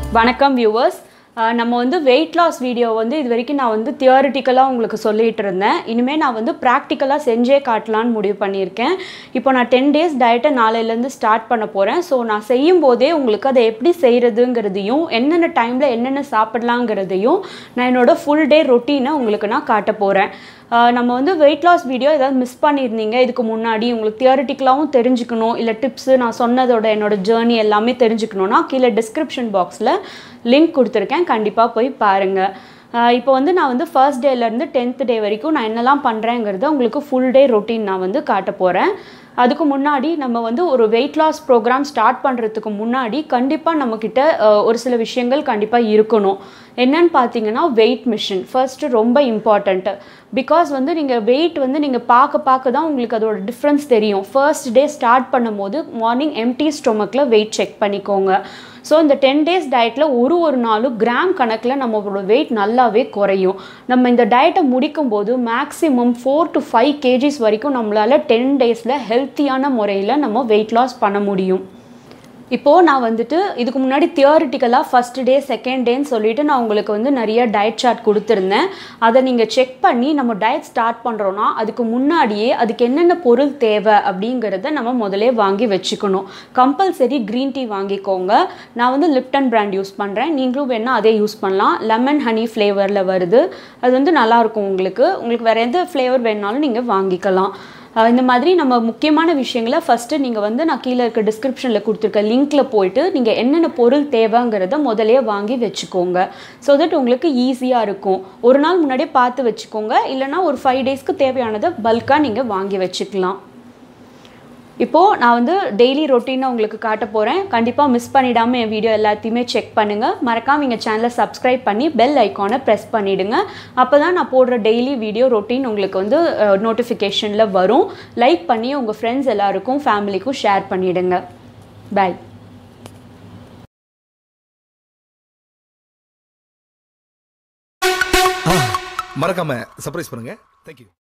வணக்கம் வியூவர்ஸ் நம்ம வந்து வெயிட் லாஸ் வீடியோ வந்து இது வரைக்கும் நான் வந்து தியரிட்டிக்கலாக உங்களுக்கு சொல்லிட்டு இருந்தேன் இனிமேல் நான் வந்து ப்ராக்டிக்கலாக செஞ்சே காட்டலான்னு முடிவு பண்ணியிருக்கேன் இப்போ நான் டென் டேஸ் டயட்டை நாளையிலேருந்து ஸ்டார்ட் பண்ண போகிறேன் ஸோ நான் செய்யும் போதே உங்களுக்கு அதை எப்படி செய்கிறதுங்கிறதையும் என்னென்ன டைமில் என்னென்ன சாப்பிட்லாங்கிறதையும் நான் என்னோடய ஃபுல் டே ரொட்டீனை உங்களுக்கு நான் காட்ட போகிறேன் நம்ம வந்து வெயிட் லாஸ் வீடியோ ஏதாவது மிஸ் பண்ணியிருந்தீங்க இதுக்கு முன்னாடி உங்களுக்கு தியரிட்டிக்கலாகவும் தெரிஞ்சுக்கணும் இல்லை டிப்ஸு நான் சொன்னதோட என்னோட ஜேர்னி எல்லாமே தெரிஞ்சுக்கணுன்னா கீழே டிஸ்கிரிப்ஷன் பாக்ஸில் லிங்க் கொடுத்துருக்கேன் கண்டிப்பாக போய் பாருங்கள் இப்போ வந்து நான் வந்து ஃபர்ஸ்ட் டேலேருந்து டென்த் டே வரைக்கும் நான் என்னெல்லாம் பண்ணுறேங்கிறத உங்களுக்கு ஃபுல் டே ரொட்டீன் நான் வந்து காட்ட போகிறேன் அதுக்கு முன்னாடி நம்ம வந்து ஒரு வெயிட் லாஸ் ப்ரோக்ராம் ஸ்டார்ட் பண்ணுறதுக்கு முன்னாடி கண்டிப்பாக நம்மக்கிட்ட ஒரு சில விஷயங்கள் கண்டிப்பாக இருக்கணும் என்னன்னு பார்த்தீங்கன்னா வெயிட் மிஷின் ஃபர்ஸ்ட்டு ரொம்ப இம்பார்ட்டண்ட்டு பிகாஸ் வந்து நீங்கள் வெயிட் வந்து நீங்கள் பார்க்க பார்க்க தான் உங்களுக்கு அதோட டிஃப்ரென்ஸ் தெரியும் ஃபர்ஸ்ட் டே ஸ்டார்ட் பண்ணும்போது மார்னிங் எம்டி ஸ்டொமக்கில் வெயிட் செக் பண்ணிக்கோங்க ஸோ இந்த டென் டேஸ் டயட்டில் ஒரு ஒரு நாளும் கிராம் கணக்கில் நம்மளோட வெயிட் நல்லாவே குறையும் நம்ம இந்த டயட்டை முடிக்கும் போது maximum four to five KGs வரைக்கும் நம்மளால் டென் டேஸில் ஹெல்த்தியான முறையில் நம்ம வெயிட் லாஸ் பண்ண முடியும் இப்போது நான் வந்துட்டு இதுக்கு முன்னாடி தியரிட்டிக்கலாக ஃபஸ்ட் டே செகண்ட் டேன்னு சொல்லிட்டு நான் உங்களுக்கு வந்து நிறைய டயட் சார்ட் கொடுத்துருந்தேன் அதை நீங்கள் செக் பண்ணி நம்ம டயட் ஸ்டார்ட் பண்ணுறோன்னா அதுக்கு முன்னாடியே அதுக்கு என்னென்ன பொருள் தேவை அப்படிங்கிறத நம்ம முதலே வாங்கி வச்சுக்கணும் கம்பல்சரி க்ரீன் டீ வாங்கிக்கோங்க நான் வந்து லிப்டன் பிராண்ட் யூஸ் பண்ணுறேன் நீங்களும் வேணால் அதே யூஸ் பண்ணலாம் லெமன் ஹனி ஃப்ளேவரில் வருது அது வந்து நல்லாயிருக்கும் உங்களுக்கு உங்களுக்கு வேறு எந்த ஃப்ளேவர் வேணாலும் நீங்கள் வாங்கிக்கலாம் இந்த மாதிரி நம்ம முக்கியமான விஷயங்களை ஃபஸ்ட்டு நீங்கள் வந்து நான் கீழே இருக்க டிஸ்கிரிப்ஷனில் கொடுத்துருக்க லிங்க்கில் போயிட்டு நீங்கள் என்னென்ன பொருள் தேவைங்கிறத முதலே வாங்கி வச்சுக்கோங்க ஸோ தட் உங்களுக்கு ஈஸியாக இருக்கும் ஒரு நாள் முன்னாடியே பார்த்து வச்சுக்கோங்க இல்லைனா ஒரு ஃபைவ் டேஸ்க்கு தேவையானதை பல்காக நீங்கள் வாங்கி வச்சுக்கலாம் இப்போது நான் வந்து டெய்லி ரொட்டீனை உங்களுக்கு காட்ட போகிறேன் கண்டிப்பாக மிஸ் பண்ணிடாமல் என் வீடியோ எல்லாத்தையுமே செக் பண்ணுங்கள் மறக்காமல் எங்கள் சேனலை சப்ஸ்கிரைப் பண்ணி பெல் ஐக்கானை ப்ரெஸ் பண்ணிவிடுங்க அப்போ தான் நான் போடுற டெய்லி வீடியோ ரொட்டீன் உங்களுக்கு வந்து நோட்டிஃபிகேஷனில் வரும் லைக் பண்ணி உங்கள் ஃப்ரெண்ட்ஸ் எல்லாருக்கும் ஃபேமிலிக்கும் ஷேர் பண்ணிவிடுங்க பாய் மறக்காம சர்ப்ரைஸ் பண்ணுங்க தேங்க்யூ